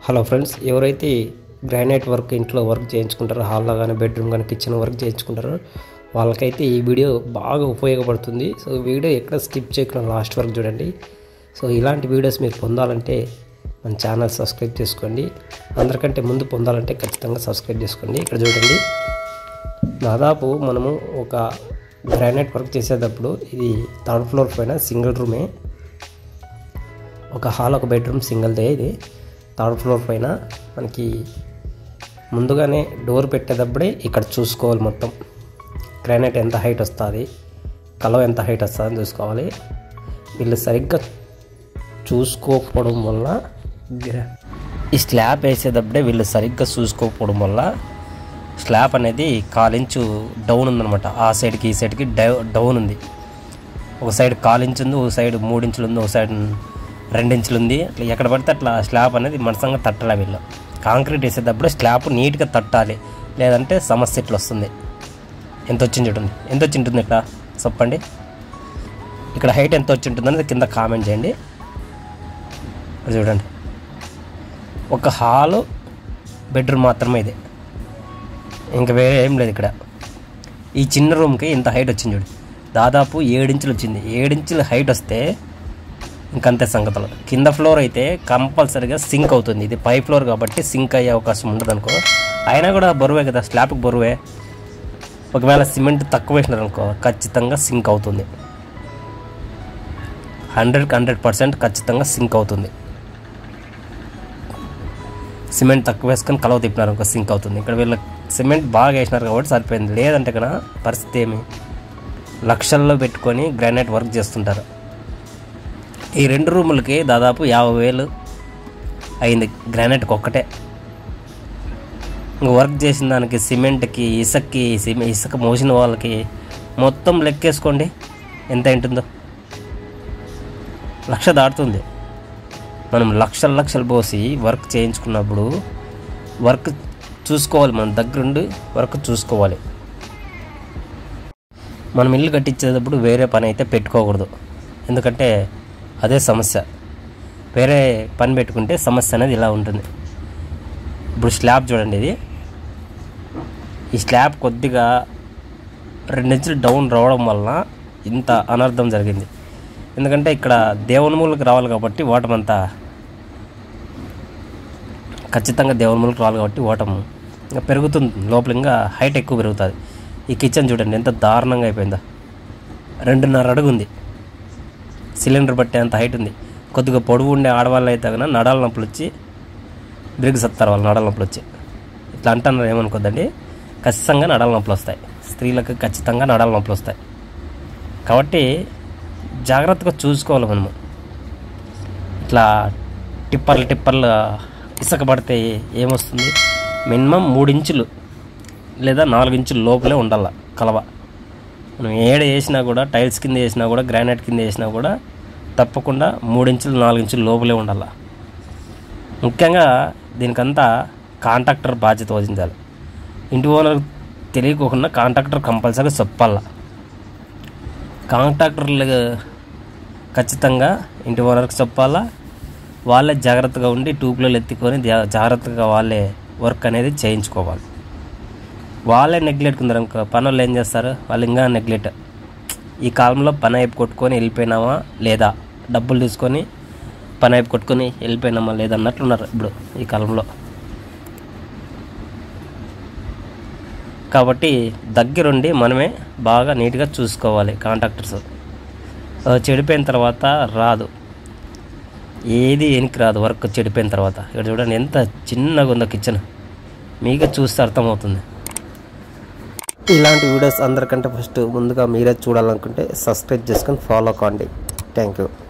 hello friends ఎవరైతే granite work ఇంట్లో work చేయించుకుంటారో హాల్లో కానీ బెడ్రూమ్ కానీ కిచెన్ వర్క్ చేయించుకుంటారో వాళ్ళకైతే ఈ వీడియో బాగా ఉపయోగపడుతుంది సో వీడియో ఎక్కడ స్కిప్ చేయకుండా లాస్ట్ వరకు చూడండి సో ఇలాంటి వీడియోస్ మీరు పొందాలంటే మన ఛానల్ సబ్స్క్రైబ్ చేసుకోండి అందరికంటే ముందు పొందాలంటే ఖచ్చితంగా సబ్స్క్రైబ్ చేసుకోండి ఇక్కడ చూడండి దాదాపు మనము ఒక గ్రానైట్ వర్క్ చేసేటప్పుడు ఇది థర్డ్ ఫ్లోర్ పైన సింగిల్ రూమే ఒక హాల్ ఒక బెడ్రూమ్ సింగిల్దే ఇది థర్డ్ ఫ్లోర్ పైన మనకి ముందుగానే డోర్ పెట్టేటప్పుడే ఇక్కడ చూసుకోవాలి మొత్తం గ్రానైట్ ఎంత హైట్ వస్తుంది కలవ ఎంత హైట్ వస్తుందని చూసుకోవాలి వీళ్ళు సరిగ్గా చూసుకోకపోవడం వల్ల గ్రా- ఈ స్లాబ్ వేసేటప్పుడే వీళ్ళు సరిగ్గా చూసుకోకపోవడం వల్ల స్లాబ్ అనేది కాలించు డౌన్ ఉందన్నమాట ఆ సైడ్కి ఈ సైడ్కి డౌ డౌన్ ఉంది ఒక సైడ్ కాలు ఇంచు ఉంది ఒక సైడ్ మూడు ఇంచులు ఉంది ఒక సైడ్ రెండు ఇంచులు ఉంది అట్లా ఎక్కడ పడితే అట్లా స్లాబ్ అనేది మనసంగా తట్టాలి వీళ్ళు కాంక్రీట్ వేసేటప్పుడు స్లాబ్ నీట్గా తట్టాలి లేదంటే సమస్య ఇట్లా వస్తుంది ఎంత వచ్చింది చూడండి ఎంత వచ్చి ఉంటుంది ఇక్కడ చెప్పండి ఇక్కడ హైట్ ఎంత వచ్చి ఉంటుంది అనేది కింద కామెంట్ చేయండి అది చూడండి ఒక హాలు బెడ్రూమ్ మాత్రమే ఇది ఇంకా వేరే ఏం లేదు ఇక్కడ ఈ చిన్న రూమ్కి ఇంత హైట్ వచ్చింది చూడు దాదాపు ఏడించులు వచ్చింది ఏడించులు హైట్ వస్తే ఇంకంతే సంగతులు కింద ఫ్లోర్ అయితే కంపల్సరీగా సింక్ అవుతుంది ఇది పై ఫ్లోర్ కాబట్టి సింక్ అయ్యే అవకాశం ఉండదు అనుకో అయినా కూడా బరువే కదా స్లాబ్కి బరువే ఒకవేళ సిమెంట్ తక్కువ వేసినారు అనుకో ఖచ్చితంగా సింక్ అవుతుంది హండ్రెడ్కి హండ్రెడ్ పర్సెంట్ ఖచ్చితంగా సింక్ అవుతుంది సిమెంట్ తక్కువ వేసుకొని కలవ తిప్పినారు అనుకో సింక్ అవుతుంది ఇక్కడ వీళ్ళ సిమెంట్ బాగా వేసినారు కాబట్టి సరిపోయింది లేదంటే ఇక్కడ పరిస్థితి ఏమి లక్షల్లో పెట్టుకొని గ్రానైట్ వర్క్ చేస్తుంటారు ఈ రెండు రూములకి దాదాపు యాభై వేలు అయింది గ్రానైట్కి ఒక్కటే ఇంకా వర్క్ చేసిన దానికి సిమెంట్కి ఇసుకకి సిమె ఇసుక మోసిన వాళ్ళకి మొత్తం లెక్కేసుకోండి ఎంత ఉంటుందో లక్ష దాటుతుంది మనం లక్షల లక్షలు పోసి వర్క్ చేయించుకున్నప్పుడు వర్క్ చూసుకోవాలి మన దగ్గరుండి వర్క్ చూసుకోవాలి మనం ఇల్లు కట్టించేటప్పుడు వేరే పని అయితే పెట్టుకోకూడదు ఎందుకంటే అదే సమస్య వేరే పని పెట్టుకుంటే సమస్య అనేది ఇలా ఉంటుంది ఇప్పుడు స్లాబ్ చూడండి ఇది ఈ స్లాబ్ కొద్దిగా రెండించులు డౌన్ రావడం వలన ఇంత అనర్థం జరిగింది ఎందుకంటే ఇక్కడ దేవుని మూలకు రావాలి కాబట్టి ఓటం అంతా ఖచ్చితంగా దేవుని మూలకు రావాలి కాబట్టి ఓటం ఇంకా పెరుగుతుంది లోపల ఇంకా హైట్ ఎక్కువ పెరుగుతుంది ఈ కిచెన్ చూడండి ఎంత దారుణంగా అయిపోయిందో రెండున్నర అడుగు ఉంది సిలిండర్ పట్టే అంత హైట్ ఉంది కొద్దిగా పొడవు ఉండే ఆడవాళ్ళు అయితే కన్నా నడాల నొప్పులు వచ్చి బ్రిగ్ సత్తారు వాళ్ళు నడాల నొప్పులు వచ్చి ఇట్లా అంటున్నారు ఏమనుకోద్దండి ఖచ్చితంగా నడాల నొప్పులు వస్తాయి స్త్రీలకు ఖచ్చితంగా నడాల నొప్పులు వస్తాయి కాబట్టి జాగ్రత్తగా చూసుకోవాలి మనము ఇట్లా టిప్పర్లు టిప్పర్లు ఇసుక పడితే ఏమొస్తుంది మినిమం మూడు ఇంచులు లేదా నాలుగు ఇంచుల లోపలే ఉండాల కలవ మనం ఏడ వేసినా కూడా టైల్స్ కింద వేసినా కూడా గ్రానైట్ కింద వేసినా కూడా తప్పకుండా మూడు ఇంచులు నాలుగు ఇంచులు లోపలే ఉండాల ముఖ్యంగా దీనికంతా కాంట్రాక్టర్ బాధ్యత వహించాలి ఇంటి ఓనర్ తెలియకోకుండా కాంట్రాక్టర్ కంపల్సరీ చెప్పాల కాంట్రాక్టర్లు ఖచ్చితంగా ఇంటి ఓనర్కి చెప్పాలా వాళ్ళే జాగ్రత్తగా ఉండి ట్యూబ్లలో ఎత్తుకొని జా- జాగ్రత్తగా వాళ్ళే వర్క్ అనేది చేయించుకోవాలి వాళ్ళే నెగ్లెక్ట్ ఉందరు అనుకో పనులు ఏం చేస్తారు వాళ్ళు ఇంకా నెగ్లెక్ట్ ఈ కాలంలో పని అయిపు కొట్టుకొని వెళ్ళిపోయినామా లేదా డబ్బులు తీసుకొని పని అయిపు కొట్టుకొని వెళ్ళిపోయినామా లేదా అన్నట్లున్నారు ఇప్పుడు ఈ కాలంలో కాబట్టి దగ్గరుండి మనమే బాగా నీట్గా చూసుకోవాలి కాంట్రాక్టర్స్ ఆ, చెడిపోయిన తర్వాత రాదు ఏది వెనక్కి రాదు వర్క్ చెడిపోయిన తర్వాత ఇక్కడ చూడండి ఎంత చిన్నగా ఉందో కిచెన్ మీకు చూస్తే అర్థమవుతుంది ఇలాంటి వీడియోస్ అందరికంటే ఫస్ట్ ముందుగా మీరే చూడాలనుకుంటే సబ్స్క్రైబ్ చేసుకొని ఫాలో కాండి థ్యాంక్ యూ